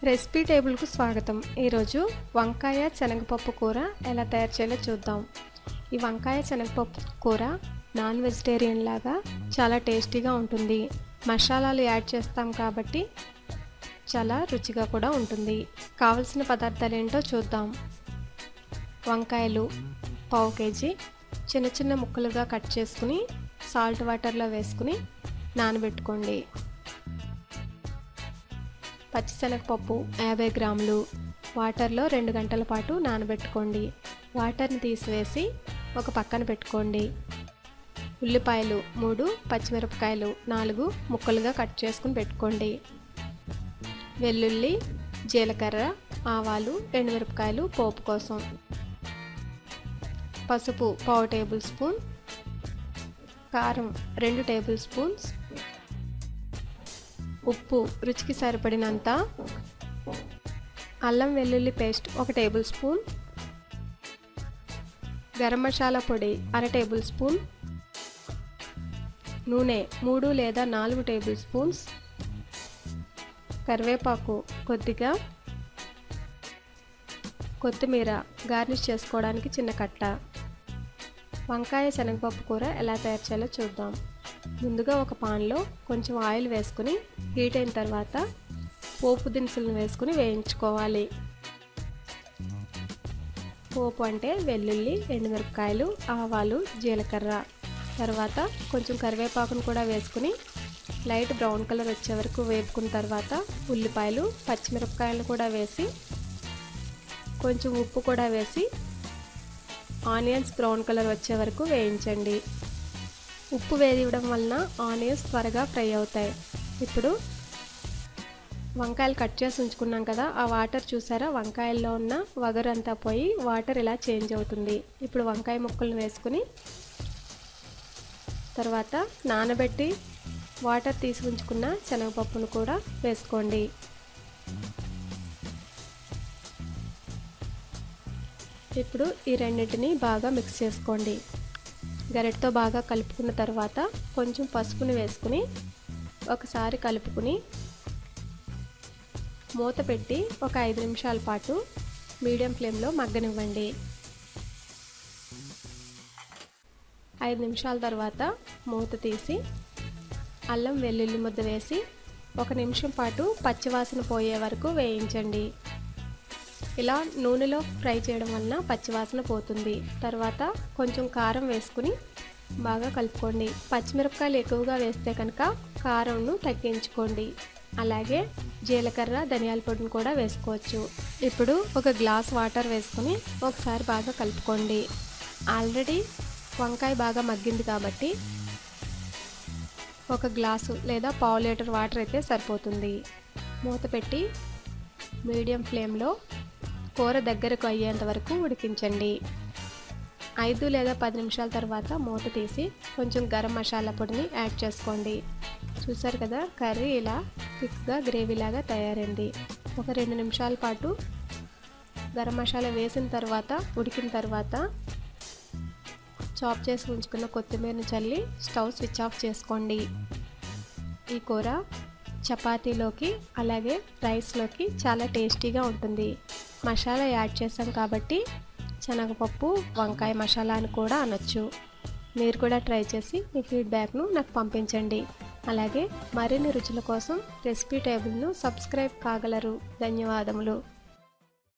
recipe టేబుల్కు స్వాగతం ఈరోజు వంకాయ శనగపప్పు కూర ఎలా తయారు చేయాలో చూద్దాం ఈ వంకాయ శనగపప్పు కూర నాన్ వెజిటేరియన్ లాగా చాలా టేస్టీగా ఉంటుంది మసాలాలు యాడ్ చేస్తాం కాబట్టి చాలా రుచిగా కూడా ఉంటుంది కావలసిన పదార్థాలు ఏంటో చూద్దాం వంకాయలు పావు కేజీ చిన్న చిన్న ముక్కలుగా కట్ చేసుకుని సాల్ట్ వాటర్లో వేసుకుని నానబెట్టుకోండి పచ్చిశనగపప్పు యాభై గ్రాములు వాటర్లో రెండు గంటల పాటు నానబెట్టుకోండి వాటర్ని తీసివేసి ఒక పక్కన పెట్టుకోండి ఉల్లిపాయలు మూడు పచ్చిమిరపకాయలు నాలుగు ముక్కలుగా కట్ చేసుకుని పెట్టుకోండి వెల్లుల్లి జీలకర్ర ఆవాలు ఎండుమిరపకాయలు పోపు కోసం పసుపు పావు టేబుల్ స్పూన్ కారం రెండు టేబుల్ స్పూన్స్ ఉప్పు రుచికి సరిపడినంత అల్లం వెల్లుల్లి పేస్ట్ ఒక టేబుల్ స్పూన్ గరం మసాలా పొడి అర టేబుల్ స్పూన్ నూనె మూడు లేదా నాలుగు టేబుల్ స్పూన్స్ కరివేపాకు కొద్దిగా కొత్తిమీర గార్నిష్ చేసుకోవడానికి చిన్న కట్ట వంకాయ శనగపప్పు కూర ఎలా తయారు చేయాలో చూద్దాం ముందుగా ఒక పాన్లో కొంచెం ఆయిల్ వేసుకుని హీట్ అయిన తర్వాత పోపు దినుసులను వేసుకుని వేయించుకోవాలి పోపు అంటే వెల్లుల్లి ఎండుమిరపకాయలు ఆవాలు జీలకర్ర తర్వాత కొంచెం కరివేపాకును కూడా వేసుకుని లైట్ బ్రౌన్ కలర్ వచ్చే వరకు వేపుకున్న తర్వాత ఉల్లిపాయలు పచ్చిమిరపకాయలు కూడా వేసి కొంచెం ఉప్పు కూడా వేసి ఆనియన్స్ బ్రౌన్ కలర్ వచ్చే వరకు వేయించండి ఉప్పు వేదివ్వడం వలన ఆనియన్స్ త్వరగా ఫ్రై అవుతాయి ఇప్పుడు వంకాయలు కట్ చేసి ఉంచుకున్నాం కదా ఆ వాటర్ చూసారా వంకాయల్లో ఉన్న వగరు అంతా పోయి వాటర్ ఇలా చేంజ్ అవుతుంది ఇప్పుడు వంకాయ ముక్కలను వేసుకుని తర్వాత నానబెట్టి వాటర్ తీసి ఉంచుకున్న శనగపప్పును కూడా వేసుకోండి ఇప్పుడు ఈ రెండింటిని బాగా మిక్స్ చేసుకోండి గరిటతో బాగా కలుపుకున్న తర్వాత కొంచెం పసుపుని వేసుకుని ఒకసారి కలుపుకుని మూత పెట్టి ఒక ఐదు నిమిషాల పాటు మీడియం ఫ్లేమ్లో మగ్గనివ్వండి ఐదు నిమిషాల తర్వాత మూత తీసి అల్లం వెల్లుల్లి ముద్ద వేసి ఒక నిమిషం పాటు పచ్చివాసన పోయే వరకు వేయించండి ఇలా నూనెలో ఫ్రై చేయడం వలన పచ్చివాసన పోతుంది తర్వాత కొంచెం కారం వేసుకుని బాగా కలుపుకోండి పచ్చిమిరపకాయలు ఎక్కువగా వేస్తే కనుక కారంను తగ్గించుకోండి అలాగే జీలకర్ర ధనియాల పొడిని కూడా వేసుకోవచ్చు ఇప్పుడు ఒక గ్లాస్ వాటర్ వేసుకుని ఒకసారి బాగా కలుపుకోండి ఆల్రెడీ వంకాయ బాగా మగ్గింది కాబట్టి ఒక గ్లాసు లేదా పావు లీటర్ వాటర్ అయితే సరిపోతుంది మూత పెట్టి మీడియం ఫ్లేమ్లో కూర దగ్గరకు అయ్యేంత వరకు ఉడికించండి ఐదు లేదా పది నిమిషాల తర్వాత మూత తీసి కొంచెం గరం మసాలా పొడిని యాడ్ చేసుకోండి చూసారు కదా కర్రీ ఇలా థిక్గా గ్రేవీలాగా తయారైంది ఒక రెండు నిమిషాల పాటు గరం మసాలా వేసిన తర్వాత ఉడికిన తర్వాత చాప్ చేసి ఉంచుకున్న కొత్తిమీరని చల్లి స్టవ్ స్విచ్ ఆఫ్ చేసుకోండి ఈ కూర చపాతీలోకి అలాగే రైస్లోకి చాలా టేస్టీగా ఉంటుంది మసాలా యాడ్ చేసాం కాబట్టి శనగపప్పు వంకాయ మసాలా అని కూడా అనొచ్చు మీరు కూడా ట్రై చేసి మీ ఫీడ్బ్యాక్ను నాకు పంపించండి అలాగే మరిన్ని రుచుల కోసం రెసిపీ టేబుల్ను సబ్స్క్రైబ్ కాగలరు ధన్యవాదములు